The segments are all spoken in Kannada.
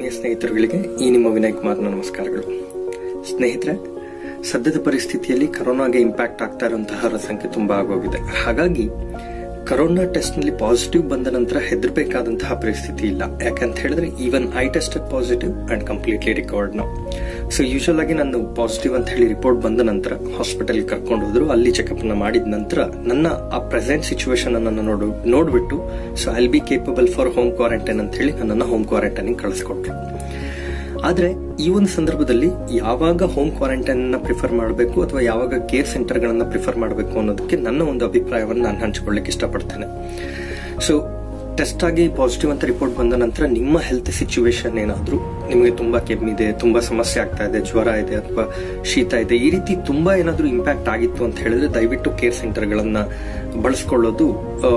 ಆತ್ಮೀಯ ಸ್ನೇಹಿತರುಗಳಿಗೆ ಈ ನಿಮ್ಮ ವಿನಯ್ ಕುಮಾರ್ನ ನಮಸ್ಕಾರಗಳು ಸ್ನೇಹಿತರೆ ಸದ್ಯದ ಪರಿಸ್ಥಿತಿಯಲ್ಲಿ ಕರೋನಾಗೆ ಇಂಪ್ಯಾಕ್ಟ್ ಆಗ್ತಾ ಇರುವಂತಹ ಸಂಖ್ಯೆ ತುಂಬಾ ಆಗೋಗಿದೆ ಹಾಗಾಗಿ ಕರೋನಾ ಟೆಸ್ಟ್ ನಲ್ಲಿ ಪಾಸಿಟಿವ್ ಬಂದ ನಂತರ ಹೆದರ್ಬೇಕಾದಂತಹ ಪರಿಸ್ಥಿತಿ ಇಲ್ಲ ಯಾಕಂತ ಹೇಳಿದ್ರೆ even I tested positive and completely recovered ನಾವು ಸೊ ಯೂಶಲ್ ಆಗಿ ನಾನು ಪಾಸಿಟಿವ್ ಅಂತ ಹೇಳಿ ರಿಪೋರ್ಟ್ ಬಂದ ನಂತರ ಹಾಸ್ಪಿಟಲ್ ಕರ್ಕೊಂಡು ಹೋದ್ರು ಅಲ್ಲಿ ಚೆಕಪ್ ನ ಮಾಡಿದ ನಂತರ ನನ್ನ ಆ ಪ್ರೆಸೆಂಟ್ ಸಿಚುವೇಶನ್ ಅನ್ನು ನೋಡು ನೋಡ್ಬಿಟ್ಟು so I'll be capable for home quarantine ಅಂತ ಹೇಳಿ ನನ್ನನ್ನು ಹೋಮ್ ಕ್ವಾರಂಟೈನ್ ಕಳಿಸ್ಕೊಟ್ರು ಆದ್ರೆ ಈ ಒಂದು ಸಂದರ್ಭದಲ್ಲಿ ಯಾವಾಗ ಹೋಮ್ ಕ್ವಾರಂಟೈನ್ ನ ಪ್ರಿಫರ್ ಮಾಡಬೇಕು ಅಥವಾ ಯಾವಾಗ ಕೇರ್ ಸೆಂಟರ್ ಗಳನ್ನ ಪ್ರಿಫರ್ ಮಾಡಬೇಕು ಅನ್ನೋದಕ್ಕೆ ನನ್ನ ಒಂದು ಅಭಿಪ್ರಾಯವನ್ನು ನಾನು ಹಂಚಿಕೊಳ್ಳಿಕ್ಕೆ ಇಷ್ಟಪಡ್ತೇನೆ ಸೊ ಟೆಸ್ಟ್ ಆಗಿ ಪಾಸಿಟಿವ್ ಅಂತ ರಿಪೋರ್ಟ್ ಬಂದ ನಂತರ ನಿಮ್ಮ ಹೆಲ್ತ್ ಸಿಚುವೇಶನ್ ಏನಾದ್ರೂ ನಿಮಗೆ ತುಂಬಾ ಕೆಮ್ಮಿದೆ ತುಂಬಾ ಸಮಸ್ಯೆ ಆಗ್ತಾ ಇದೆ ಜ್ವರ ಇದೆ ಅಥವಾ ಶೀತ ಇದೆ ಈ ರೀತಿ ತುಂಬಾ ಏನಾದ್ರೂ ಇಂಪ್ಯಾಕ್ಟ್ ಆಗಿತ್ತು ಅಂತ ಹೇಳಿದ್ರೆ ದಯವಿಟ್ಟು ಕೇರ್ ಸೆಂಟರ್ ಗಳನ್ನ ಬಳಸ್ಕೊಳ್ಳೋದು ಆ,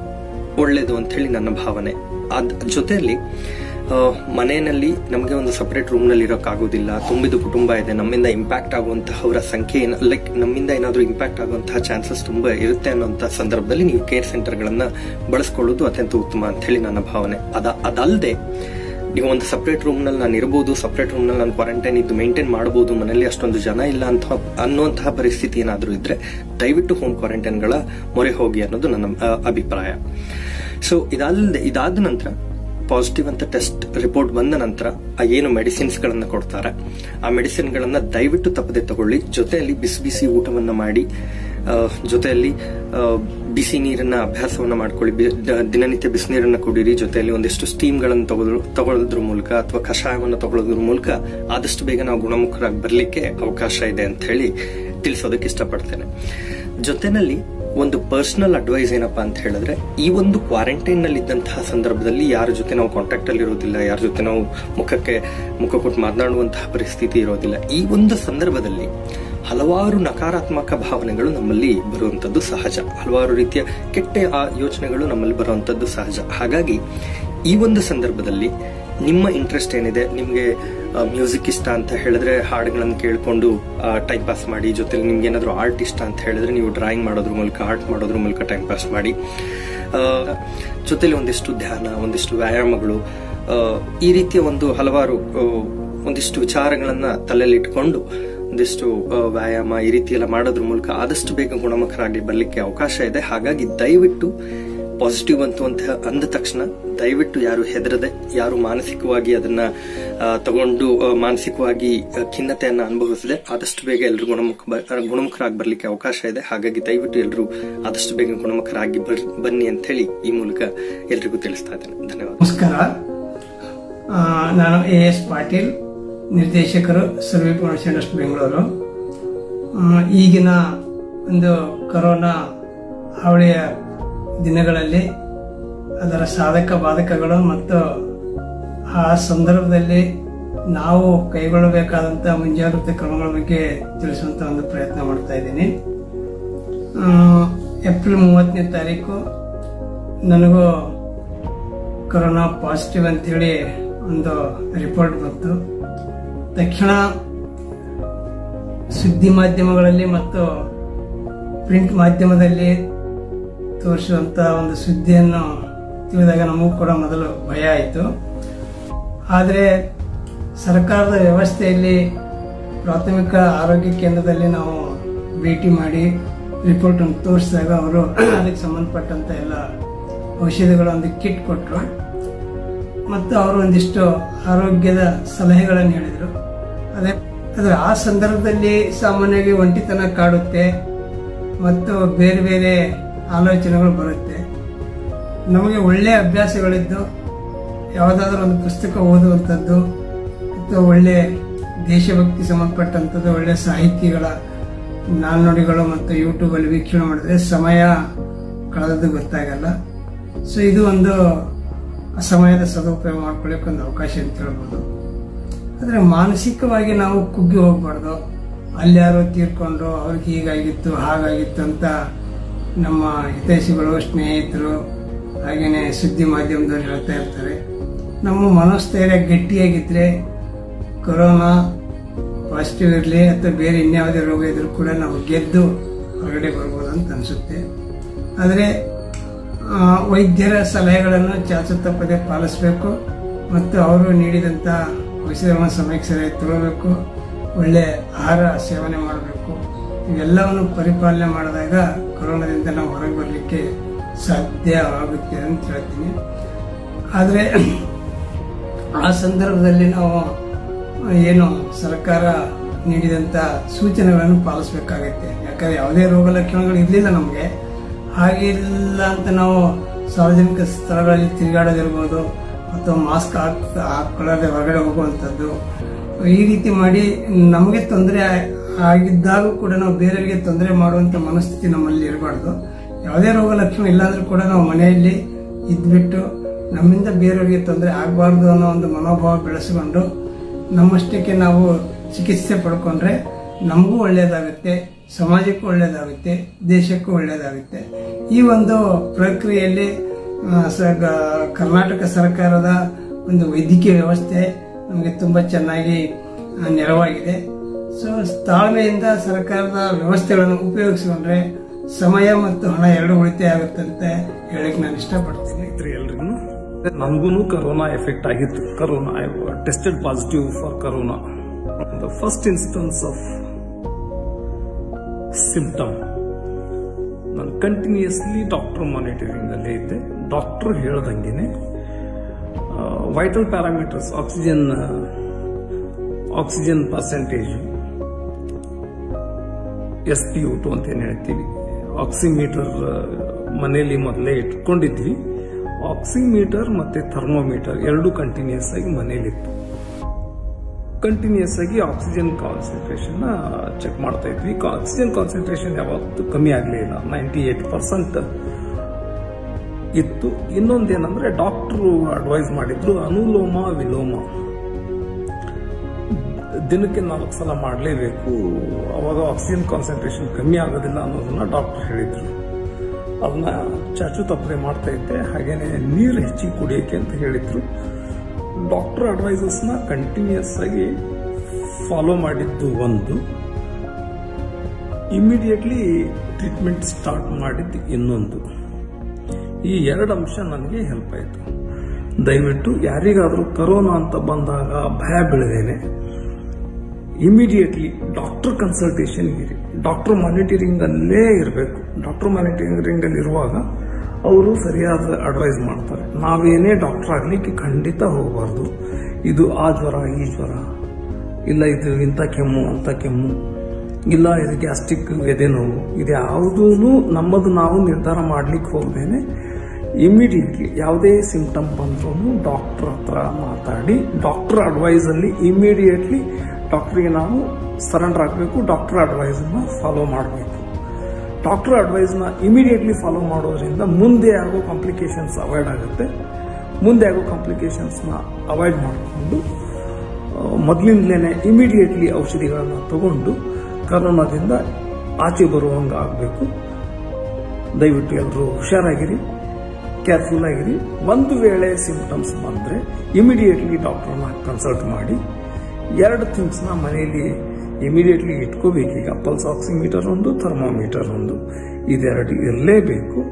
ಒಳ್ಳೇದು ಅಂತ ಹೇಳಿ ನನ್ನ ಭಾವನೆ ಅದ್ ಜೊತೆಯಲ್ಲಿ ಆ, ಮನೆಯಲ್ಲಿ ನಮಗೆ ಒಂದು ಸಪರೇಟ್ ರೂಮ್ ನಲ್ಲಿ ಇರೋಕ್ಕಾಗೋದಿಲ್ಲ ತುಂಬಿದ ಕುಟುಂಬ ಇದೆ ನಮ್ಮಿಂದ ಇಂಪ್ಯಾಕ್ಟ್ ಆಗುವಂತಹವರ ಸಂಖ್ಯೆ ಲೈಕ್ ನಮ್ಮಿಂದ ಏನಾದ್ರೂ ಇಂಪ್ಯಾಕ್ಟ್ ಆಗುವಂತಹ ಚಾನ್ಸಸ್ ತುಂಬಾ ಇರುತ್ತೆ ಅನ್ನೋಂಥ ಸಂದರ್ಭದಲ್ಲಿ ನೀವು ಕೇರ್ ಸೆಂಟರ್ ಗಳನ್ನ ಬಳಸ್ಕೊಳ್ಳೋದು ಅತ್ಯಂತ ಉತ್ತಮ ಅಂತ ಹೇಳಿ ನನ್ನ ಭಾವನೆ ಅದ ಅದಲ್ಲದೆ ನೀವು ಒಂದು ಸಪರೇಟ್ ರೂಮ್ ನಲ್ಲಿ ನಾನು ಇರಬಹುದು ಸಪರೇಟ್ ರೂಮ್ ನಲ್ಲಿ ನಾನು ಕ್ವಾರಂಟೈನ್ ಇದ್ದು ಮೇಂಟೈನ್ ಮಾಡಬಹುದು ಮನೆಯಲ್ಲಿ ಅಷ್ಟೊಂದು ಜನ ಇಲ್ಲ ಅಂತ ಅನ್ನುವಂತಹ ಪರಿಸ್ಥಿತಿ ಏನಾದ್ರೂ ಇದ್ರೆ ದಯವಿಟ್ಟು ಹೋಮ್ ಕ್ವಾರಂಟೈನ್ ಗಳ ಮೊರೆ ಹೋಗಿ ಅನ್ನೋದು ನನ್ನ ಆ, ಅಭಿಪ್ರಾಯ ಸೊ ಇದಾದ ಇದಾದ ನಂತರ ಪಾಸಿಟಿವ್ ಅಂತ ಟೆಸ್ಟ್ ರಿಪೋರ್ಟ್ ಬಂದ ನಂತರ ಆ ಏನು ಮೆಡಿಸಿನ್ಸ್ ಗಳನ್ನ ಕೊಡ್ತಾರೆ ಆ ಮೆಡಿಸಿನ್ ಗಳನ್ನ ದಯವಿಟ್ಟು ತಪ್ಪದೆ ತಗೊಳ್ಳಿ ಜೊತೆಯಲ್ಲಿ ಬಿಸಿ ಬಿಸಿ ಊಟವನ್ನ ಮಾಡಿ ಆ, ಜೊತೆಯಲ್ಲಿ ಆ, ಬಿಸಿ ನೀರನ್ನ ಅಭ್ಯಾಸವನ್ನ ಮಾಡ್ಕೊಳ್ಳಿ ಬಿ- ದ- ದಿನನಿತ್ಯ ಬಿಸಿನೀರನ್ನ ಕುಡೀರಿ ಜೊತೆಯಲ್ಲಿ ಒಂದಿಷ್ಟು ಸ್ಟೀಮ್ ಗಳನ್ನ ತಗೊಳ್ಳೋ ತಗೊಳ್ಳೋದ್ರ ಮೂಲಕ ಅಥವಾ ಕಷಾಯವನ್ನ ತಗೊಳ್ಳೋದ್ರ ಮೂಲಕ ಆದಷ್ಟು ಬೇಗ ನಾವು ಗುಣಮುಖರಾಗಿ ಬರ್ಲಿಕ್ಕೆ ಅವಕಾಶ ಇದೆ ಅಂತ ಹೇಳಿ ತಿಳಿಸೋದಕ್ಕೆ ಇಷ್ಟಪಡ್ತೇನೆ ಜೊತೆನಲ್ಲಿ ಒಂದು ಪರ್ಸನಲ್ ಅಡ್ವೈಸ್ ಏನಪ್ಪಾ ಅಂತ ಹೇಳಿದ್ರೆ ಈ ಒಂದು ಕ್ವಾರಂಟೈನ್ ನಲ್ಲಿ ಇದ್ದಂತಹ ಸಂದರ್ಭದಲ್ಲಿ ಯಾರ ಜೊತೆ ನಾವು ಕಾಂಟ್ಯಾಕ್ಟ್ ಅಲ್ಲಿ ಇರೋದಿಲ್ಲ ಯಾರ ಜೊತೆ ನಾವು ಮುಖಕ್ಕೆ ಮುಖ ಕೊಟ್ಟು ಮಾತನಾಡುವಂತಹ ಪರಿಸ್ಥಿತಿ ಇರೋದಿಲ್ಲ ಈ ಒಂದು ಸಂದರ್ಭದಲ್ಲಿ ಹಲವಾರು ನಕಾರಾತ್ಮಕ ಭಾವನೆಗಳು ನಮ್ಮಲ್ಲಿ ಬರುವಂತದ್ದು ಸಹಜ ಹಲವಾರು ರೀತಿಯ ಕೆಟ್ಟ ಆ ಯೋಚನೆಗಳು ನಮ್ಮಲ್ಲಿ ಬರುವಂತದ್ದು ಸಹಜ ಹಾಗಾಗಿ ಈ ಒಂದು ಸಂದರ್ಭದಲ್ಲಿ ನಿಮ್ಮ ಇಂಟ್ರೆಸ್ಟ್ ಏನಿದೆ ನಿಮಗೆ ಮ್ಯೂಸಿಕ್ ಇಷ್ಟ ಅಂತ ಹೇಳಿದ್ರೆ ಹಾಡುಗಳನ್ನು ಕೇಳಿಕೊಂಡು ಟೈಮ್ ಪಾಸ್ ಮಾಡಿ ಜೊತೆಲಿ ನಿಮ್ಗೆ ಏನಾದರೂ ಆರ್ಟ್ ಇಷ್ಟ ಅಂತ ಹೇಳಿದ್ರೆ ನೀವು ಡ್ರಾಯಿಂಗ್ ಮಾಡೋದ್ರ ಮೂಲಕ ಆರ್ಟ್ ಮಾಡೋದ್ರ ಮೂಲಕ ಟೈಮ್ ಪಾಸ್ ಮಾಡಿ ಆ, ಜೊತೆಲಿ ಒಂದಿಷ್ಟು ಧ್ಯಾನ ಒಂದಿಷ್ಟು ವ್ಯಾಯಾಮಗಳು ಆ, ಈ ರೀತಿಯ ಒಂದು ಹಲವಾರು ಆ, ಒಂದಿಷ್ಟು ವಿಚಾರಗಳನ್ನ ತಲೆಯಲ್ಲಿ ಇಟ್ಕೊಂಡು ಒಂದಿಷ್ಟು ಆ, ವ್ಯಾಯಾಮ ಈ ರೀತಿ ಎಲ್ಲ ಮಾಡೋದ್ರ ಮೂಲಕ ಆದಷ್ಟು ಬೇಗ ಗುಣಮುಖರಾಗಿ ಬರ್ಲಿಕ್ಕೆ ಅವಕಾಶ ಇದೆ ಹಾಗಾಗಿ ದಯವಿಟ್ಟು ಪಾಸಿಟಿವ್ ಅಂತ ಅಂತ ಅಂದ ತಕ್ಷಣ ದಯವಿಟ್ಟು ಯಾರು ಹೆದರದೆ ಯಾರು ಮಾನಸಿಕವಾಗಿ ಅದನ್ನ ಆ, ತಗೊಂಡು ಆ, ಮಾನಸಿಕವಾಗಿ ಆ, ಖಿನ್ನತೆಯನ್ನ ಅನುಭವಿಸದೆ ಆದಷ್ಟು ಬೇಗ ಎಲ್ಲರೂ ಗುಣಮುಖ ಬ- ಆ, ಗುಣಮುಖರಾಗಿ ಬರ್ಲಿಕ್ಕೆ ಅವಕಾಶ ಇದೆ ಹಾಗಾಗಿ ದಯವಿಟ್ಟು ಎಲ್ಲರೂ ಆದಷ್ಟು ಬೇಗ ಗುಣಮುಖರಾಗಿ ಬರ್- ಬನ್ನಿ ಅಂತ ಹೇಳಿ ಈ ಮೂಲಕ ಎಲ್ರಿಗೂ ತಿಳಿಸ್ತಾ ಇದ್ದೇನೆ ಧನ್ಯವಾದ ನಮಸ್ಕಾರ ಆ, ನಾನು ಎ ಎಸ್ ಪಾಟೀಲ್ ನಿರ್ದೇಶಕರು ಸರ್ವೆ ಪ್ರೊಡಕ್ಷನ್ ಟ್ರಸ್ಟ್ ಬೆಂಗಳೂರು ಆ, ಈಗಿನ ಒಂದು ಕರೋನಾ ಹಾವಳಿಯ ದಿನಗಳಲ್ಲಿ ಅದರ ಸಾಧಕ ಬಾಧಕಗಳು ಮತ್ತು ಆ ಸಂದರ್ಭದಲ್ಲಿ ನಾವು ಕೈಗೊಳ್ಳಬೇಕಾದಂಥ ಮುಂಜಾಗ್ರತೆ ಕ್ರಮಗಳ ಬಗ್ಗೆ ತಿಳಿಸುವಂತ ಒಂದು ಪ್ರಯತ್ನ ಮಾಡ್ತಾ ಇದ್ದೀನಿ ಆ, ಏಪ್ರಿಲ್ ಮೂವತ್ತನೇ ತಾರೀಕು ನನಗೂ ಕೊರೋನಾ ಪಾಸಿಟಿವ್ ಅಂತೇಳಿ ಒಂದು ರಿಪೋರ್ಟ್ ಬಂತು ತಕ್ಷಣ ಸುದ್ದಿ ಮಾಧ್ಯಮಗಳಲ್ಲಿ ಮತ್ತು ಪ್ರಿಂಟ್ ಮಾಧ್ಯಮದಲ್ಲಿ ತೋರಿಸುವಂತ ಒಂದು ಸುದ್ದಿಯನ್ನು ತಿಳಿದಾಗ ನಮಗೂ ಕೂಡ ಮೊದಲು ಭಯ ಆಯಿತು ಆದರೆ ಸರ್ಕಾರದ ವ್ಯವಸ್ಥೆಯಲ್ಲಿ ಪ್ರಾಥಮಿಕ ಆರೋಗ್ಯ ಕೇಂದ್ರದಲ್ಲಿ ನಾವು ಭೇಟಿ ಮಾಡಿ ರಿಪೋರ್ಟ್ ಅನ್ನು ತೋರಿಸಿದಾಗ ಅವರು ಅದಕ್ಕೆ ಸಂಬಂಧಪಟ್ಟಂತ ಎಲ್ಲ ಔಷಧಿಗಳ ಒಂದು ಕಿಟ್ ಕೊಟ್ಟರು ಮತ್ತು ಅವರು ಒಂದಿಷ್ಟು ಆರೋಗ್ಯದ ಸಲಹೆಗಳನ್ನು ಹೇಳಿದರು ಅದೇ ಆದರೆ ಆ ಸಂದರ್ಭದಲ್ಲಿ ಸಾಮಾನ್ಯವಾಗಿ ಒಂಟಿತನ ಕಾಡುತ್ತೆ ಮತ್ತು ಬೇರೆ ಬೇರೆ ಆಲೋಚನೆಗಳು ಬರುತ್ತೆ ನಮಗೆ ಒಳ್ಳೆಯ ಅಭ್ಯಾಸಗಳಿದ್ದು ಯಾವುದಾದ್ರೂ ಒಂದು ಪುಸ್ತಕ ಓದುವಂಥದ್ದು ಅಥವಾ ಒಳ್ಳೆ ದೇಶಭಕ್ತಿ ಸಂಬಂಧಪಟ್ಟಂಥದ್ದು ಒಳ್ಳೆ ಸಾಹಿತಿಗಳ ನಾಲ್ನುಡಿಗಳು ಮತ್ತು ಯೂಟ್ಯೂಬಲ್ಲಿ ವೀಕ್ಷಣೆ ಮಾಡಿದ್ರೆ ಸಮಯ ಕಳೆದದ್ದು ಗೊತ್ತಾಗಲ್ಲ ಸೊ ಇದು ಒಂದು ಸಮಯದ ಸದುಪಯೋಗ ಮಾಡ್ಕೊಳ್ಳಿಕ್ಕೆ ಒಂದು ಅವಕಾಶ ಅಂತ ಹೇಳ್ಬೋದು ಆದರೆ ಮಾನಸಿಕವಾಗಿ ನಾವು ಕುಗ್ಗಿ ಹೋಗ್ಬಾರ್ದು ಅಲ್ಯಾರೋ ತೀರ್ಕೊಂಡ್ರು ಅವ್ರಿಗೆ ಹೀಗಾಗಿತ್ತು ಹಾಗಾಗಿತ್ತು ಅಂತ ನಮ್ಮ ಹಿತೈಷಿಗಳು ಸ್ನೇಹಿತರು ಹಾಗೇನೆ ಸುದ್ದಿ ಮಾಧ್ಯಮದವ್ರು ಹೇಳ್ತಾ ಇರ್ತಾರೆ ನಮ್ಮ ಮನೋಸ್ಥೈರ್ಯ ಗಟ್ಟಿಯಾಗಿದ್ರೆ ಕೊರೋನಾ ಪಾಸಿಟಿವ್ ಇರಲಿ ಅಥವಾ ಬೇರೆ ಇನ್ಯಾವುದೇ ರೋಗ ಇದ್ರೂ ಕೂಡ ನಾವು ಗೆದ್ದು ಹೊರಗಡೆ ಬರ್ಬೋದು ಅಂತ ಅನಿಸುತ್ತೆ ಆದರೆ ಆ, ವೈದ್ಯರ ಸಲಹೆಗಳನ್ನು ಚಾಚು ತಪ್ಪದೆ ಪಾಲಿಸಬೇಕು ಮತ್ತು ಅವರು ನೀಡಿದಂಥ ಔಷಧಗಳನ್ನು ಸಮಯಕ್ಕೆ ಸರಿಯಾಗಿ ತಗೊಳ್ಬೇಕು ಒಳ್ಳೆ ಆಹಾರ ಸೇವನೆ ಮಾಡಬೇಕು ಇವೆಲ್ಲವನ್ನು ಪರಿಪಾಲನೆ ಮಾಡಿದಾಗ ಕೊರೋನಾದಿಂದ ನಾವು ಹೊರಗೆ ಬರಲಿಕ್ಕೆ ಸಾಧ್ಯ ಆಗುತ್ತೆ ಅಂತ ಹೇಳ್ತೀನಿ ಆದರೆ ಆ ಸಂದರ್ಭದಲ್ಲಿ ನಾವು ಏನು ಸರ್ಕಾರ ನೀಡಿದಂಥ ಸೂಚನೆಗಳನ್ನು ಪಾಲಿಸಬೇಕಾಗತ್ತೆ ಯಾಕಂದ್ರೆ ಯಾವುದೇ ರೋಗ ಲಕ್ಷಣಗಳು ಇರಲಿಲ್ಲ ನಮಗೆ ಹಾಗಿಲ್ಲ ಅಂತ ನಾವು ಸಾರ್ವಜನಿಕ ಸ್ಥಳಗಳಲ್ಲಿ ತಿರುಗಾಡೋದಿರ್ಬೋದು ಅಥವಾ ಮಾಸ್ಕ್ ಹಾಕ್ ಹಾಕೊಳ್ಳದೆ ಹೊರಗಡೆ ಹೋಗುವಂಥದ್ದು ಈ ರೀತಿ ಮಾಡಿ ನಮಗೆ ತೊಂದರೆ ಆಗಿದ್ದಾಗ ಕೂಡ ನಾವು ಬೇರೆಯವರಿಗೆ ತೊಂದರೆ ಮಾಡುವಂಥ ಮನಸ್ಥಿತಿ ನಮ್ಮಲ್ಲಿ ಇರಬಾರ್ದು ಯಾವುದೇ ರೋಗ ಲಕ್ಷಣ ಇಲ್ಲಾಂದ್ರೂ ಕೂಡ ನಾವು ಮನೆಯಲ್ಲಿ ಇದ್ಬಿಟ್ಟು ನಮ್ಮಿಂದ ಬೇರೆಯವರಿಗೆ ತೊಂದರೆ ಆಗಬಾರ್ದು ಅನ್ನೋ ಒಂದು ಮನೋಭಾವ ಬೆಳೆಸಿಕೊಂಡು ನಮ್ಮಷ್ಟಕ್ಕೆ ನಾವು ಚಿಕಿತ್ಸೆ ಪಡ್ಕೊಂಡ್ರೆ ನಮಗೂ ಒಳ್ಳೆಯದಾಗುತ್ತೆ ಸಮಾಜಕ್ಕೂ ಒಳ್ಳೆಯದಾಗುತ್ತೆ ದೇಶಕ್ಕೂ ಒಳ್ಳೆಯದಾಗುತ್ತೆ ಈ ಒಂದು ಪ್ರಕ್ರಿಯೆಯಲ್ಲಿ ಆ, ಸ- ಗ- ಕರ್ನಾಟಕ ಸರ್ಕಾರದ ಒಂದು ವೈದ್ಯಕೀಯ ವ್ಯವಸ್ಥೆ ನಮಗೆ ತುಂಬ ಚೆನ್ನಾಗಿ ಆ, ನೆರವಾಗಿದೆ ಸೊ ತಾಳ್ಮೆಯಿಂದ ಸರ್ಕಾರದ ವ್ಯವಸ್ಥೆಗಳನ್ನು ಉಪಯೋಗಿಸಿಕೊಂಡ್ರೆ ಸಮಯ ಮತ್ತು ಹಣ ಎರಡು ಉಳಿತಾಯ ಆಗುತ್ತೆ ಅಂತ ಹೇಳಕ್ ನಾನು ಇಷ್ಟಪಡ್ತೀನಿ ಸ್ನೇಹಿತರೆ ಎಲ್ರಿಗೂ ನನಗೂ ಕರೋನಾ ಎಫೆಕ್ಟ್ ಆಗಿತ್ತು corona I tested positive for corona the first instance of symptom ನಾನು ಕಂಟಿನ್ಯೂಸ್ಲಿ ಡಾಕ್ಟರ್ ಮಾನಿಟರಿಂಗ್ ಅಲ್ಲೇ ಇದ್ದೆ ಡಾಕ್ಟರ್ ಹೇಳ್ದಂಗೆನೆ vital parameters oxygen oxygen percentage S P O two ಅಂತ ಏನು ಹೇಳ್ತೀವಿ ಆಕ್ಸಿಮೀಟರ್ ಮನೆಯಲ್ಲಿ ಮೊದಲೇ ಇಟ್ಕೊಂಡಿದ್ವಿ ಆಕ್ಸಿಮೀಟರ್ ಮತ್ತೆ ಥರ್ಮೋಮೀಟರ್ ಎರಡು ಕಂಟಿನ್ಯೂಸ್ ಆಗಿ ಮನೆಯಲ್ಲಿತ್ತು ಕಂಟಿನ್ಯೂಸ್ ಆಗಿ ಆಕ್ಸಿಜನ್ ಕಾನ್ಸಂಟ್ರೇಷನ್ ಚೆಕ್ ಮಾಡ್ತಾ ಇದ್ವಿ ಆಕ್ಸಿಜನ್ ಕಾನ್ಸಂಟ್ರೇಷನ್ ಯಾವತ್ತೂ ಕಮ್ಮಿ ಆಗಲೇ ಇಲ್ಲ ನೈಂಟಿ ಏಟ್ ಪರ್ಸೆಂಟ್ ಇತ್ತು ಇನ್ನೊಂದೇನಂದ್ರೆ ಡಾಕ್ಟರು ಅಡ್ವೈಸ್ ಮಾಡಿದ್ರು ಅನುಲೋಮ ವಿಲೋಮ ದಿನಕ್ಕೆ ನಾಲ್ಕು ಸಲ ಮಾಡಲೇಬೇಕು ಅವಾಗ ಆಕ್ಸಿಜನ್ ಕಾನ್ಸಂಟ್ರೇಷನ್ ಕಮ್ಮಿ ಆಗೋದಿಲ್ಲ ಅನ್ನೋದನ್ನ ಡಾಕ್ಟರ್ ಹೇಳಿದ್ರು ಅದನ್ನ ಚಾಚು ತಪ್ಪದೆ ಮಾಡ್ತಾ ಇದ್ದೆ ಹಾಗೇನೆ ನೀರು ಹೆಚ್ಚಿಗೆ ಕುಡಿಯೋಕೆ ಅಂತ ಹೇಳಿದ್ರು ಡಾಕ್ಟರ್ ಅಡ್ವೈಸಸ್ನ ಕಂಟಿನ್ಯೂಸ್ ಆಗಿ ಫಾಲೋ ಮಾಡಿದ್ದು ಒಂದು ಇಮಿಡಿಯೇಟ್ಲಿ ಟ್ರೀಟ್ಮೆಂಟ್ ಸ್ಟಾರ್ಟ್ ಮಾಡಿದ್ದು ಇನ್ನೊಂದು ಈ ಎರಡು ಅಂಶ ನನಗೆ ಹೆಲ್ಪ್ ಆಯಿತು ದಯವಿಟ್ಟು ಯಾರಿಗಾದರೂ ಕರೋನಾ ಅಂತ ಬಂದಾಗ ಭಯ ಬೀಳದೇನೆ ಇಮಿಡಿಯೇಟ್ಲಿ ಡಾಕ್ಟರ್ ಕನ್ಸಲ್ಟೇಷನ್ ಇರಿ ಡಾಕ್ಟರ್ ಮಾನಿಟರಿಂಗ್ ಅಲ್ಲೇ ಇರಬೇಕು ಡಾಕ್ಟರ್ ಮಾನಿಟರಿಂಗ್ ಅಲ್ಲಿ ಇರುವಾಗ ಅವರು ಸರಿಯಾದ ಅಡ್ವೈಸ್ ಮಾಡ್ತಾರೆ ನಾವೇನೇ ಡಾಕ್ಟರ್ ಆಗ್ಲಿಕ್ಕೆ ಖಂಡಿತ ಹೋಗಬಾರ್ದು ಇದು ಆ ಜ್ವರ ಈ ಜ್ವರ ಇಲ್ಲ ಇದು ಇಂಥ ಕೆಮ್ಮು ಅಂತ ಕೆಮ್ಮು ಇಲ್ಲ ಇದು ಗ್ಯಾಸ್ಟ್ರಿಕ್ ಎದೆ ನೋವು ಇದು ಯಾವುದೂ ನಮ್ಮದು ನಾವು ನಿರ್ಧಾರ ಮಾಡ್ಲಿಕ್ಕೆ ಹೋಗ್ದೇನೆ ಇಮಿಡಿಯೇಟ್ಲಿ ಯಾವುದೇ ಸಿಂಪ್ಟಮ್ ಬಂದ್ರೂ ಡಾಕ್ಟರ್ ಹತ್ರ ಮಾತಾಡಿ ಡಾಕ್ಟರ್ ಅಡ್ವೈಸ್ ಅಲ್ಲಿ ಇಮಿಡಿಯೇಟ್ಲಿ ಡಾಕ್ಟರ್ಗೆ ನಾವು ಸರೆಂಡರ್ ಆಗಬೇಕು ಡಾಕ್ಟರ್ ಅಡ್ವೈಸನ್ನ ಫಾಲೋ ಮಾಡಬೇಕು ಡಾಕ್ಟರ್ ಅಡ್ವೈಸ್ನ ಇಮಿಡಿಯೇಟ್ಲಿ ಫಾಲೋ ಮಾಡೋದ್ರಿಂದ ಮುಂದೆ ಆಗೋ ಕಾಂಪ್ಲಿಕೇಶನ್ಸ್ ಅವಾಯ್ಡ್ ಆಗುತ್ತೆ ಮುಂದೆ ಆಗೋ ಕಾಂಪ್ಲಿಕೇಶನ್ಸ್ನ ಅವಾಯ್ಡ್ ಮಾಡಿಕೊಂಡು ಮೊದಲಿಂದಲೇ ಇಮಿಡಿಯೇಟ್ಲಿ ಔಷಧಿಗಳನ್ನ ತಗೊಂಡು ಕರೋನಾದಿಂದ ಆಚೆ ಬರುವಂಗೆ ಆಗಬೇಕು ದಯವಿಟ್ಟು ಎಲ್ಲರೂ ಹುಷಾರಾಗಿರಿ ಕೇರ್ಫುಲ್ ಆಗಿರಿ ಒಂದು ವೇಳೆ ಸಿಂಪ್ಟಮ್ಸ್ ಬಂದರೆ ಇಮಿಡಿಯೇಟ್ಲಿ ಡಾಕ್ಟರ್ನ ಕನ್ಸಲ್ಟ್ ಮಾಡಿ ಎರಡು ಥಿಂಗ್ಸ್ನ ಮನೆಯಲ್ಲಿ ಇಮಿಡಿಯೇಟ್ಲಿ ಇಟ್ಕೋಬೇಕೀಗ ಪಲ್ಸ್ ಆಕ್ಸಿಮೀಟರ್ ಒಂದು ಥರ್ಮೋಮೀಟರ್ ಒಂದು ಇದೆರಡು ಇರಲೇಬೇಕು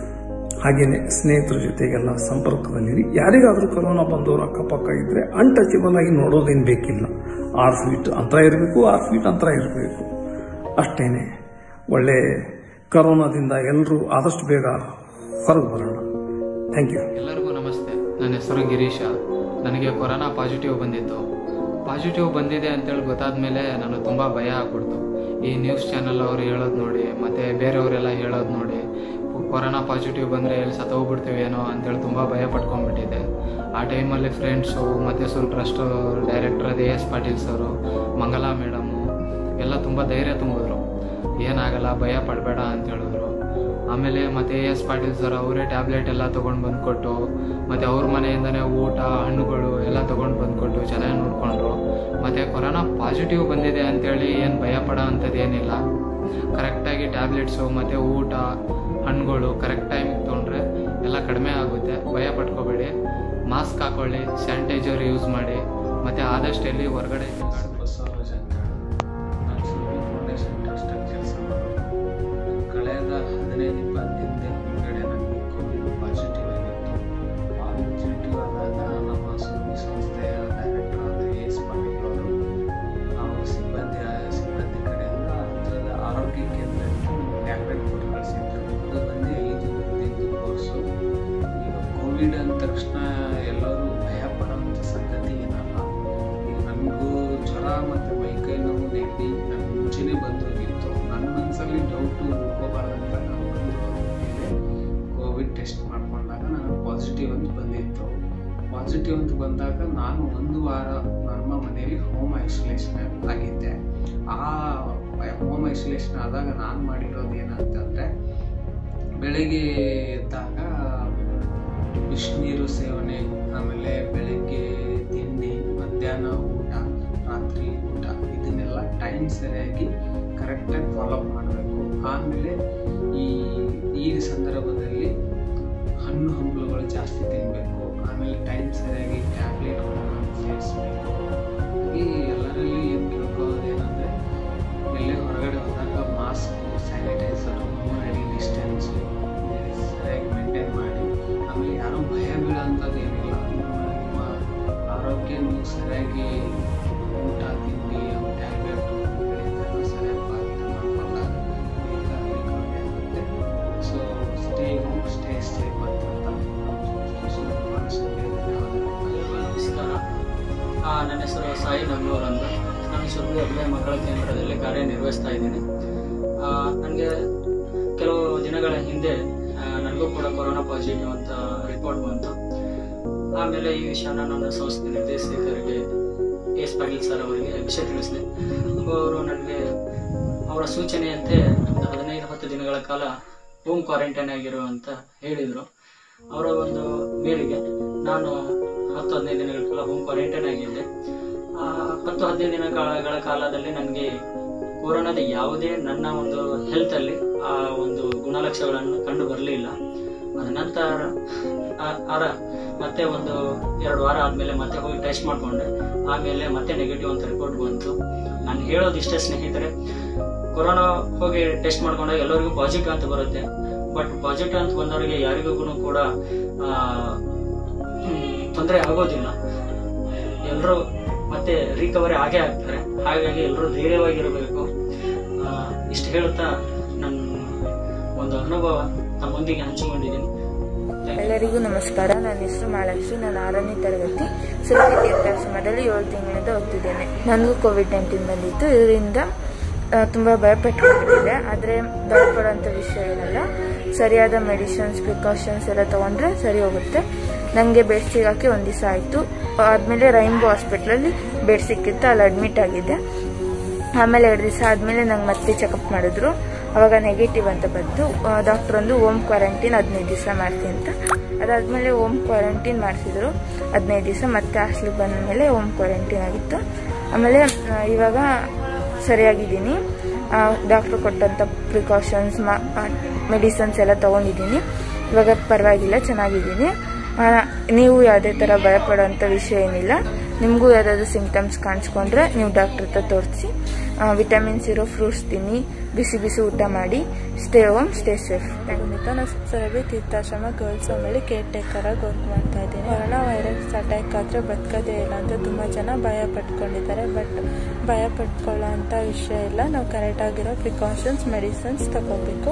ಹಾಗೇನೆ ಸ್ನೇಹಿತರ ಜೊತೆಗೆಲ್ಲ ಸಂಪರ್ಕದಲ್ಲಿರಿ ಯಾರಿಗಾದ್ರೂ ಕೊರೋನಾ ಬಂದವರು ಅಕ್ಕಪಕ್ಕ ಇದ್ರೆ ಅನ್ಟಚಬಲ್ ಆಗಿ ನೋಡೋದೇನು ಬೇಕಿಲ್ಲ ಆರು ಫೀಟ್ ಅಂತರ ಇರಬೇಕು ಆರು ಫೀಟ್ ಅಂತರ ಇರಬೇಕು ಅಷ್ಟೇನೆ ಒಳ್ಳೆ ಕರೋನಾದಿಂದ ಎಲ್ಲರೂ ಆದಷ್ಟು ಬೇಗ ಹೊರಗೆ ಬರೋಣ ಥ್ಯಾಂಕ್ ಯು ಎಲ್ಲರಿಗೂ ನಮಸ್ತೆ ನನ್ನ ಹೆಸರು ಗಿರೀಶ ನನಗೆ ಕೊರೋನಾ ಪಾಸಿಟಿವ್ ಬಂದಿತ್ತು ಪಾಸಿಟಿವ್ ಬಂದಿದೆ ಅಂತೇಳಿ ಗೊತ್ತಾದ ಮೇಲೆ ನಾನು ತುಂಬ ಭಯ ಆಗ್ಬಿಡ್ತು ಈ ನ್ಯೂಸ್ ಚಾನಲ್ ಅವರು ಹೇಳೋದು ನೋಡಿ ಮತ್ತು ಬೇರೆಯವರೆಲ್ಲ ಹೇಳೋದು ನೋಡಿ ಕೊರೋನಾ ಪಾಸಿಟಿವ್ ಬಂದರೆ ಎಲ್ಲಿ ಸತ್ತೋಗ್ಬಿಡ್ತೀವಿ ಏನೋ ಅಂತೇಳಿ ತುಂಬ ಭಯ ಪಟ್ಕೊಂಡ್ಬಿಟ್ಟಿದ್ದೆ ಆ ಟೈಮಲ್ಲಿ ಫ್ರೆಂಡ್ಸು ಮತ್ತು ಸುಲ್ trust director A S Patil sir Mangala madam ಎಲ್ಲ ತುಂಬ ಧೈರ್ಯ ತುಂಬಿದ್ರು ಏನಾಗಲ್ಲ ಭಯ ಪಡಬೇಡ ಅಂತ ಹೇಳಿದ್ರು ಆಮೇಲೆ ಮತ್ತೆ ಎ ಎಸ್ ಪಾಟೀಲ್ ಸರ್ ಅವರೇ ಟ್ಯಾಬ್ಲೆಟ್ ಎಲ್ಲ ತೊಗೊಂಡು ಬಂದ್ಕೊಟ್ಟು ಮತ್ತು ಅವ್ರ ಮನೆಯಿಂದನೇ ಊಟ ಹಣ್ಣುಗಳು ಎಲ್ಲ ತೊಗೊಂಡು ಬಂದ್ಕೊಟ್ಟು ಚೆನ್ನಾಗಿ ನೋಡಿಕೊಂಡ್ರು ಮತ್ತು ಕೊರೋನಾ ಪಾಸಿಟಿವ್ ಬಂದಿದೆ ಅಂತೇಳಿ ಏನು ಭಯ ಪಡೋ ಅಂಥದ್ದು ಏನಿಲ್ಲ ಕರೆಕ್ಟಾಗಿ ಟ್ಯಾಬ್ಲೆಟ್ಸು ಮತ್ತು ಊಟ ಹಣ್ಣುಗಳು ಕರೆಕ್ಟ್ ಟೈಮಿಗೆ ತೊಗೊಂಡ್ರೆ ಎಲ್ಲ ಕಡಿಮೆ ಆಗುತ್ತೆ ಭಯ ಪಟ್ಕೋಬೇಡಿ ಮಾಸ್ಕ್ ಹಾಕೊಳ್ಳಿ ಸ್ಯಾನಿಟೈಸರ್ ಯೂಸ್ ಮಾಡಿ ಮತ್ತು ಆದಷ್ಟು ಎಲ್ಲಿ ಹೊರಗಡೆ ತಿರ್ಗಾಡ್ಬೇಡಿ. ನಾನು ಸುಮ್ಮನೆ ಫೌಂಡೇಶನ್ ಟ್ರಸ್ಟಲ್ಲಿ ಕೆಲಸ ಮಾಡೋದು ಕಳೆದ ಹದಿನೈದು ಇಪ್ಪತ್ತು ದಿನದ ಹಿಂದ್ಗಡೆ ನನಗೆ ಕೋವಿಡ್ ಪಾಸಿಟಿವ್ ಆಗಿತ್ತು ಪಾಸಿಟಿವ್ ಆದಾಗ ನಮ್ಮ ಸುಮ್ಮನೆ ಆರೋಗ್ಯ ಕೇಂದ್ರದಿಂದ ಟ್ಯಾಬ್ಲೆಟ್ ಕೊಟ್ಟು ಕಳಿಸಿದ್ರು ಅದು ಬಂದು ಐದು ದಿನದ ಕೋರ್ಸು ಈಗ ಕೋವಿಡ್ ಅಂದ ತಕ್ಷಣ ಎಲ್ಲರೂ ಭಯ ಪಡೋಂಥ ಸಂಗತಿ ಏನಲ್ಲ ಈಗ ನನಗೂ ಜ್ವರ ಮತ್ತು ಮೈಕೈ ನೋವು ನೆಗಡಿ ನನಗೆ ಮುಂಚೆನೇ ಬಂದೋಗಿತ್ತು ನನ್ನ ಮನಸ್ಸಲ್ಲಿ ಡೌಟು ಹೋಗಬಾರ್ದಂತ ನಾನು ಬಂದು ಕೋವಿಡ್ ಟೆಸ್ಟ್ ಮಾಡ್ಕೊಂಡಾಗ ನನಗೆ ಪಾಸಿಟಿವ್ ಅಂತ ಬಂದಿತ್ತು ಪಾಸಿಟಿವ್ ಅಂತ ಬಂದಾಗ ನಾನು ಒಂದು ವಾರ ನಮ್ಮ ಮನೆಯಲ್ಲಿ ಹೋಮ್ ಐಸೋಲೇಷನ್ ಆಗಿದ್ದೆ ಆ ಹೋಮ್ ಐಸೋಲೇಷನ್ ಆದಾಗ ನಾನು ಮಾಡಿರೋದು ಏನಂತಂದರೆ ಬೆಳಿಗ್ಗೆ ಎದ್ದಾಗ ಬಿಸಿನೀರು ಸೇವನೆ ಆಮೇಲೆ ಬೆಳಗ್ಗೆ ತಿಂಡಿ ಮಧ್ಯಾಹ್ನ ಊಟ ರಾತ್ರಿ ಊಟ ಇದನ್ನೆಲ್ಲ ಟೈಮ್ ಸರಿಯಾಗಿ ಕರೆಕ್ಟಾಗಿ ಫಾಲೋಅಪ್ ಮಾಡಬೇಕು ಆಮೇಲೆ ಈ ಈ ಸಂದರ್ಭದಲ್ಲಿ ಹಣ್ಣು ಹಂಪಲುಗಳು ಜಾಸ್ತಿ ತಿನ್ನಬೇಕು ಆಮೇಲೆ ಟೈಮ್ ಸರಿಯಾಗಿ ಟ್ಯಾಬ್ಲೆಟ್ಗಳನ್ನು ಸೇರಿಸಬೇಕು ಈ ಎಲ್ಲರಲ್ಲಿ ಏನು ಕೇಳ್ಕೊಳ್ಳೋದೇನೆಂದರೆ ಎಲ್ಲೇ ಹೊರಗಡೆ ಹೋದಾಗ ಮಾಸ್ಕು ಸ್ಯಾನಿಟೈಸರು ಮೂರಡಿ ಡಿಸ್ಟೆನ್ಸು ಸರಿಯಾಗಿ ಮೇಂಟೈನ್ ಮಾಡಿ ಆಮೇಲೆ ಯಾರೂ ಭಯ ಬೀಳೋಂಥದ್ದು ಏನಿಲ್ಲ ನಿಮ್ಮ ಆರೋಗ್ಯ ನೀವು ಸರಿಯಾಗಿ ಊಟ ತಿಂಡಿ ಟ್ಯಾಬ್ಲೆಟು ಸರಿಯಾಗಿ ಪಾಲನೆ ಮಾಡಿಕೊಂಡಾಗ ಬೇಗ ರಿಕವರಿ ಆಗುತ್ತೆ so stay home stay safe ಅಂತ ನಮಸ್ಕಾರ ಆ, ನನ್ನ ಹೆಸರು ಸಾಯಿ ನಂಗೂರ್ ಅಂತ ನಾನು ಸುರ್ಗಿ ಅಭಯ ಮಕ್ಕಳ ಕೇಂದ್ರದಲ್ಲಿ ಕಾರ್ಯನಿರ್ವಹಿಸ್ತಾ ಇದ್ದೀನಿ ನನಗೆ ಕೆಲವು ದಿನಗಳ ಹಿಂದೆ ಆ, ನನಗೂ ಕೂಡ ಕೊರೋನಾ ಪಾಸಿಟಿವ್ ಅಂತ ರಿಪೋರ್ಟ್ ಬಂತು ಆಮೇಲೆ ಈ ವಿಷಯನ ನನ್ನ ಸಂಸ್ಥೆ ನಿರ್ದೇಶಕರಿಗೆ ಎಸ್ ಪಾಟೀಲ್ ಸರ್ ಅವರಿಗೆ ವಿಷಯ ತಿಳಿಸಿದೆ ಅವರು ನನಗೆ ಅವರ ಸೂಚನೆಯಂತೆ ಒಂದು ಹದಿನೈದು ಹತ್ತು ದಿನಗಳ ಕಾಲ ಹೋಮ್ ಕ್ವಾರಂಟೈನ್ ಆಗಿರು ಅಂತ ಹೇಳಿದರು ಅವರ ಒಂದು ಮೇರೆಗೆ ನಾನು ಹತ್ತು ಹದಿನೈದು ದಿನಗಳ ಕಾಲ ಹೋಮ್ ಕ್ವಾರಂಟೈನ್ ಆಗಿದ್ದೆ ಆ ಹತ್ತು ಹದಿನೈದು ದಿನಗಳ ಕಾಲದಲ್ಲಿ ನನಗೆ ಕೊರೋನಾದ ಯಾವುದೇ ನನ್ನ ಒಂದು ಹೆಲ್ತಲ್ಲಿ ಆ ಒಂದು ಗುಣಲಕ್ಷಣಗಳನ್ನು ಕಂಡು ಬರಲಿಲ್ಲ ಅದ ನಂತರ ಆ- ಆರ ಮತ್ತೆ ಒಂದು ಎರಡು ವಾರ ಆದಮೇಲೆ ಮತ್ತೆ ಹೋಗಿ ಟೆಸ್ಟ್ ಮಾಡಿಕೊಂಡೆ ಆಮೇಲೆ ಮತ್ತೆ ನೆಗೆಟಿವ್ ಅಂತ ರಿಪೋರ್ಟ್ ಬಂತು ನಾನು ಹೇಳೋದಿಷ್ಟೇ ಸ್ನೇಹಿತರೆ ಕೊರೋನಾ ಹೋಗಿ ಟೆಸ್ಟ್ ಮಾಡ್ಕೊಂಡಾಗ ಎಲ್ಲರಿಗೂ ಪಾಸಿಟಿವ್ ಅಂತ ಬರುತ್ತೆ ಬಟ್ ಪಾಸಿಟಿವ್ ಅಂತ ಬಂದವರಿಗೆ ಯಾರಿಗೂ ಕೂಡ ತೊಂದರೆ ಆಗೋದಿಲ್ಲ ಎಲ್ಲರೂ ಮತ್ತೆ ರಿಕವರಿ ಆಗೇ ಆಗ್ತಾರೆ ಹಾಗಾಗಿ ಎಲ್ಲರೂ ಧೈರ್ಯವಾಗಿರಬೇಕು ಆ, ಇಷ್ಟು ಹೇಳುತ್ತಾ ನನ್ನ ಒಂದು ಅನುಭವ ತಮ್ಮೊಂದಿಗೆ ಹಂಚಿಕೊಂಡಿದ್ದೀನಿ Thank you. ಎಲ್ಲರಿಗೂ ನಮಸ್ಕಾರ ನನ್ನ ಹೆಸರು ಮಹಾಲಕ್ಷ್ಮಿ ನಾನು ಆರನೇ ತರಗತಿ ಸುರಭಿ ತೀರ್ಥಾಶ್ರಮದಲ್ಲಿ ಏಳು ತಿಂಗಳಿಂದ ಓದ್ತಿದ್ದೇನೆ ನನಗೂ ಕೋವಿಡ್ ನೈನ್ಟೀನ್ ಬಂದಿತ್ತು ಇದರಿಂದ ಆ, ತುಂಬ ಭಯಪಟ್ಕೊಂಡಿದ್ದೆ ಆದರೆ ಭಯಪಡೋಂಥ ವಿಷಯ ಏನಲ್ಲ ಸರಿಯಾದ ಮೆಡಿಸಿನ್ಸ್ ಪ್ರಿಕಾಷನ್ಸ್ ಎಲ್ಲ ತೊಗೊಂಡ್ರೆ ಸರಿ ಹೋಗುತ್ತೆ ನನಗೆ ಬೆಡ್ ಸಿಗೋಕ್ಕೆ ಒಂದು ದಿವಸ ಆಯಿತು ಆದಮೇಲೆ ರೈನ್ಬೋ ಹಾಸ್ಪಿಟ್ಲಲ್ಲಿ ಬೆಡ್ ಸಿಕ್ಕಿತ್ತು ಅಲ್ಲಿ ಅಡ್ಮಿಟ್ ಆಗಿದ್ದೆ ಆಮೇಲೆ ಎರಡು ದಿವಸ ಆದಮೇಲೆ ನಂಗೆ ಮತ್ತೆ ಚೆಕಪ್ ಮಾಡಿದ್ರು ಅವಾಗ ನೆಗೆಟಿವ್ ಅಂತ ಬಂತು ಡಾಕ್ಟರ್ ಒಂದು ಓಮ್ ಕ್ವಾರಂಟೈನ್ ಹದಿನೈದು ದಿವಸ ಮಾಡಿಸಿ ಅಂತ ಅದಾದಮೇಲೆ ಓಮ್ ಕ್ವಾರಂಟೈನ್ ಮಾಡಿಸಿದ್ರು ಹದಿನೈದು ದಿವಸ ಮತ್ತೆ ಹಾಸ್ಲಿಗೆ ಬಂದ ಮೇಲೆ ಓಮ್ ಕ್ವಾರಂಟೈನ್ ಆಗಿತ್ತು ಆಮೇಲೆ ಆ, ಇವಾಗ ಸರಿಯಾಗಿದ್ದೀನಿ ಡಾಕ್ಟ್ರು ಕೊಟ್ಟಂಥ ಪ್ರಿಕಾಷನ್ಸ್ ಮೆಡಿಸನ್ಸ್ ಎಲ್ಲ ತೊಗೊಂಡಿದ್ದೀನಿ ಇವಾಗ ಪರವಾಗಿಲ್ಲ ಚೆನ್ನಾಗಿದ್ದೀನಿ ಆ, ನೀವು ಯಾವುದೇ ಥರ ಭಯಪಡೋಂಥ ವಿಷಯ ಏನಿಲ್ಲ ನಿಮಗೂ ಯಾವುದಾದ್ರು ಸಿಂಪ್ಟಮ್ಸ್ ಕಾಣಿಸ್ಕೊಂಡ್ರೆ ನೀವು ಡಾಕ್ಟ್ರ್ ಹತ್ರ ತೋರಿಸಿ ವಿಟಮಿನ್ಸ್ ಇರೋ ಫ್ರೂಟ್ಸ್ ತಿನ್ನಿ ಬಿಸಿ ಬಿಸಿ ಊಟ ಮಾಡಿ ಸ್ಟೇ ಹೋಮ್ ಸ್ಟೇ ಸೇಫ್ ನಾನು ಸರಬಿ ತೀರ್ಥಾಶ್ರಮ ಗರ್ಲ್ಸ್ ಹೋಮಲ್ಲಿ ಕೇರ್ ಟೇಕರಾಗಿ ವರ್ಕ್ ಮಾಡ್ತಾ ಇದ್ದೀನಿ ಕೊರೋನಾ ವೈರಸ್ ಅಟ್ಯಾಕ್ ಆದರೆ ಬದುಕೋದೇ ಇಲ್ಲ ಅಂತ ತುಂಬ ಜನ ಭಯ ಪಟ್ಕೊಂಡಿದ್ದಾರೆ ಬಟ್ ಭಯ ಪಟ್ಕೊಳ್ಳೋ ಅಂಥ ವಿಷಯ ಇಲ್ಲ ನಾವು ಕರೆಕ್ಟಾಗಿರೋ ಪ್ರಿಕಾಷನ್ಸ್ ಮೆಡಿಸಿನ್ಸ್ ತಗೋಬೇಕು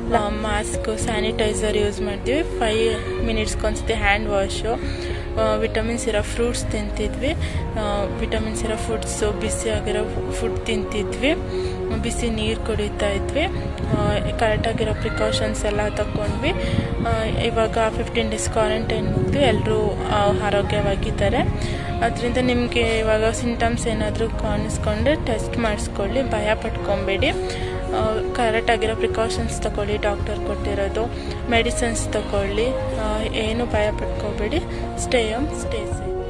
ಮಾಸ್ಕ್ ಸ್ಯಾನಿಟೈಸರ್ ಯೂಸ್ ಮಾಡ್ತೀವಿ ಫೈವ್ ಮಿನಿಟ್ಸ್ಗೆ ಒಂದ್ಸತಿ ಹ್ಯಾಂಡ್ ವಾಶು ವಿಟಮಿನ್ಸ್ ಇರೋ ಫ್ರೂಟ್ಸ್ ತಿಂತಿದ್ವಿ ವಿಟಮಿನ್ಸ್ ಇರೋ ಫುಡ್ಸು ಬಿಸಿ ಆಗಿರೋ ಫುಡ್ ತಿಂತಿದ್ವಿ ಬಿಸಿ ನೀರು ಕುಡಿತಾ ಇದ್ವಿ ಕರೆಕ್ಟಾಗಿರೋ ಪ್ರಿಕಾಷನ್ಸ್ ಎಲ್ಲ ತಗೊಂಡ್ವಿ ಆ, ಇವಾಗ ಫಿಫ್ಟೀನ್ ಡೇಸ್ ಕ್ವಾರಂಟೈನ್ ಮುಗಿದು ಎಲ್ಲರೂ ಆರೋಗ್ಯವಾಗಿದ್ದಾರೆ ಅದರಿಂದ ನಿಮಗೆ ಇವಾಗ ಸಿಂಟಮ್ಸ್ ಏನಾದರೂ ಕಾಣಿಸ್ಕೊಂಡ್ರೆ ಟೆಸ್ಟ್ ಮಾಡಿಸ್ಕೊಳ್ಳಿ ಭಯ ಪಟ್ಕೊಬೇಡಿ ಕರೆಕ್ಟಾಗಿರೋ ಪ್ರಿಕಾಷನ್ಸ್ ತಗೊಳ್ಳಿ ಡಾಕ್ಟರ್ ಕೊಟ್ಟಿರೋದು ಮೆಡಿಸಿನ್ಸ್ ತಗೊಳ್ಳಿ ಆ, ಏನು ಭಯ ಪಟ್ಕೋಬೇಡಿ ಸ್ಟೇ ಹೋಮ್ ಸ್ಟೇ ಸೇಫ್